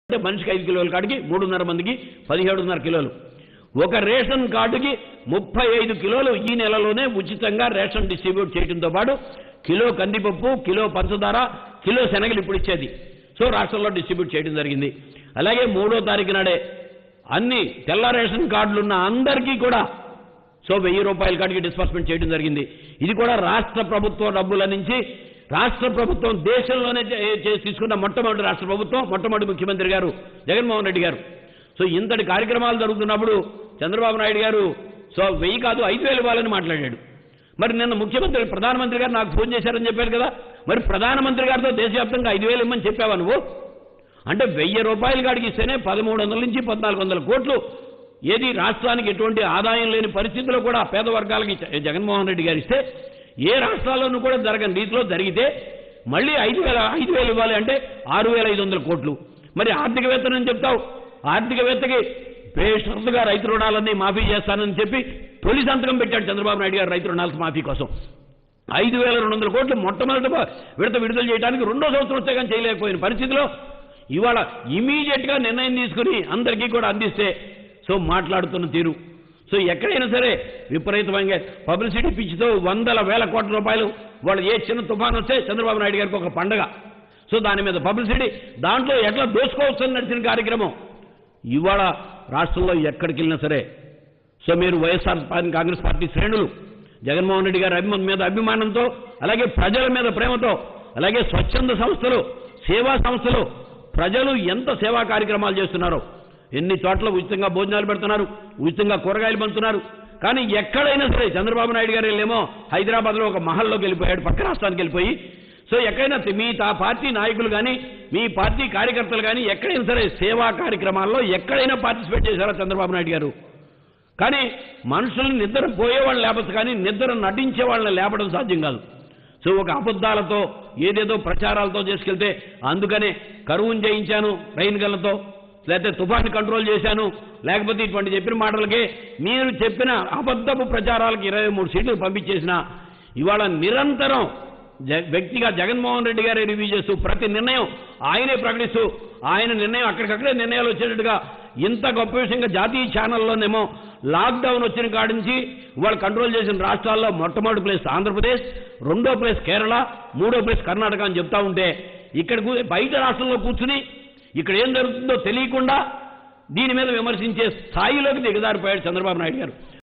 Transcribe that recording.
అంటే మనిషికి ఐదు కిలోల కాడికి మూడున్నర మందికి పదిహేడున్నర కిలోలు ఒక రేషన్ కార్డుకి ముప్పై ఐదు కిలోలు ఈ నెలలోనే ఉచితంగా రేషన్ డిస్ట్రిబ్యూట్ చేయడంతో పాటు కిలో కందిపప్పు కిలో పంచదార కిలో శనగలు ఇప్పుడు ఇచ్చేది సో రాష్ట్రంలో డిస్ట్రిబ్యూట్ చేయడం జరిగింది అలాగే మూడో తారీఖు నాడే అన్ని తెల్ల రేషన్ కార్డులు ఉన్న అందరికీ కూడా సో వెయ్యి రూపాయల కాడికి డిస్బర్స్మెంట్ చేయడం జరిగింది ఇది కూడా రాష్ట్ర ప్రభుత్వం డబ్బుల నుంచి రాష్ట్ర ప్రభుత్వం దేశంలోనే చే- చేసి తీసుకున్న మొట్టమొదటి రాష్ట్ర ప్రభుత్వం మొట్టమొదటి ముఖ్యమంత్రి గారు జగన్మోహన్ రెడ్డి గారు సో ఇంతటి కార్యక్రమాలు జరుగుతున్నప్పుడు చంద్రబాబు నాయుడు గారు సో వెయ్యి కాదు ఐదు వేలు ఇవ్వాలని మాట్లాడాడు మరి నిన్న ముఖ్యమంత్రి ప్రధానమంత్రి గారు నాకు ఫోన్ చేశారని చెప్పారు కదా మరి ప్రధానమంత్రి గారితో దేశవ్యాప్తంగా ఐదు వేలు ఇమ్మని చెప్పావా నువ్వు అంటే వెయ్యి రూపాయలు కాడికి ఇస్తేనే పదమూడు వందల నుంచి పద్నాలుగు వందల కోట్లు ఏది రాష్ట్రానికి ఎటువంటి ఆదాయం లేని పరిస్థితుల్లో కూడా పేద వర్గాలకి జ- జగన్మోహన్ రెడ్డి గారు ఇస్తే ఏ రాష్ట్రాల్లోనూ కూడా జరగని రీతిలో జరిగితే మళ్ళీ ఐదు వేల ఐదు వేలు ఇవ్వాలి అంటే ఆరు వేల ఐదు వందల కోట్లు మరి ఆర్థికవేత్తనని చెప్తావు ఆర్థికవేత్తకి బేషరతుగా రైతు రుణాలన్నీ మాఫీ చేస్తానని చెప్పి తొలి సంతకం పెట్టాడు చంద్రబాబు నాయుడు గారు రైతు రుణాల మాఫీ కోసం ఐదు వేల రెండు వందల కోట్లు మొట్టమొదటి బ- విడత విడుదల చేయడానికి రెండో సంవత్సరం వస్తే కానీ చేయలేకపోయిన పరిస్థితిలో ఇవాళ ఇమీడియట్ గా నిర్ణయం తీసుకుని అందరికీ కూడా అందిస్తే సో మాట్లాడుతున్న తీరు సో ఎక్కడైనా సరే విపరీతమైన పబ్లిసిటీ పిచ్చితో వందల వేల కోట్ల రూపాయలు వాళ్ళు ఏ చిన్న తుఫాన్ వస్తే చంద్రబాబు నాయుడు గారికి ఒక పండగ సో దాని మీద పబ్లిసిటీ దాంట్లో ఎట్లా దోసుకోవచ్చు అని నడిచిన కార్యక్రమం ఇవాళ రాష్ట్రంలో ఎక్కడికి వెళ్ళినా సరే సో మీరు వైఎస్ఆర్ పార్టీ కాంగ్రెస్ పార్టీ శ్రేణులు జగన్మోహన్ రెడ్డి గారి అభిమానం మీద అభిమానంతో అలాగే ప్రజల మీద ప్రేమతో అలాగే స్వచ్ఛంద సంస్థలు సేవా సంస్థలు ప్రజలు ఎంత సేవా కార్యక్రమాలు చేస్తున్నారో ఎన్ని చోట్ల ఉచితంగా భోజనాలు పెడుతున్నారు ఉచితంగా కూరగాయలు పంచుతున్నారు కానీ ఎక్కడైనా సరే చంద్రబాబు నాయుడు గారు వెళ్ళేమో హైదరాబాద్లో ఒక మహల్లోకి వెళ్ళిపోయాడు పక్క రాష్ట్రానికి వెళ్ళిపోయి సో ఎక్కడైనా మీ తా పార్టీ నాయకులు కానీ మీ పార్టీ కార్యకర్తలు కానీ ఎక్కడైనా సరే సేవా కార్యక్రమాల్లో ఎక్కడైనా పార్టిసిపేట్ చేశారా చంద్రబాబు నాయుడు గారు కానీ మనుషుల్ని నిద్ర పోయేవాళ్ళు లేపచ్చు కానీ నిద్ర నటించే వాళ్ళని లేపడం సాధ్యం కాదు సో ఒక అబద్ధాలతో ఏదేదో ప్రచారాలతో చేసుకెళ్తే అందుకనే కరువును జయించాను రైన్ గన్లతో లేకపోతే తుఫాను కంట్రోల్ చేశాను లేకపోతే ఇటువంటి చెప్పిన మాటలకే మీరు చెప్పిన అబద్ధపు ప్రచారాలకు ఇరవై మూడు సీట్లు పంపించేసిన ఇవాళ నిరంతరం జ- వ్యక్తిగా జగన్మోహన్ రెడ్డి గారే రివ్యూ చేస్తూ ప్రతి నిర్ణయం ఆయనే ప్రకటిస్తూ ఆయన నిర్ణయం అక్కడికక్కడే నిర్ణయాలు వచ్చేటట్టుగా ఇంత గొప్ప విషయంగా జాతీయ ఛానల్లోనేమో లాక్డౌన్ వచ్చిన కాడి నుంచి వాళ్ళు కంట్రోల్ చేసిన రాష్ట్రాల్లో మొట్టమొదటి ప్లేస్ ఆంధ్రప్రదేశ్ రెండో ప్లేస్ కేరళ మూడో ప్లేస్ కర్ణాటక అని చెప్తా ఉంటే ఇక్కడ కూ- బయట రాష్ట్రంలో కూర్చుని ఇక్కడ ఏం జరుగుతుందో తెలియకుండా దీని మీద విమర్శించే స్థాయిలోకి దిగజారిపోయాడు చంద్రబాబు నాయుడు గారు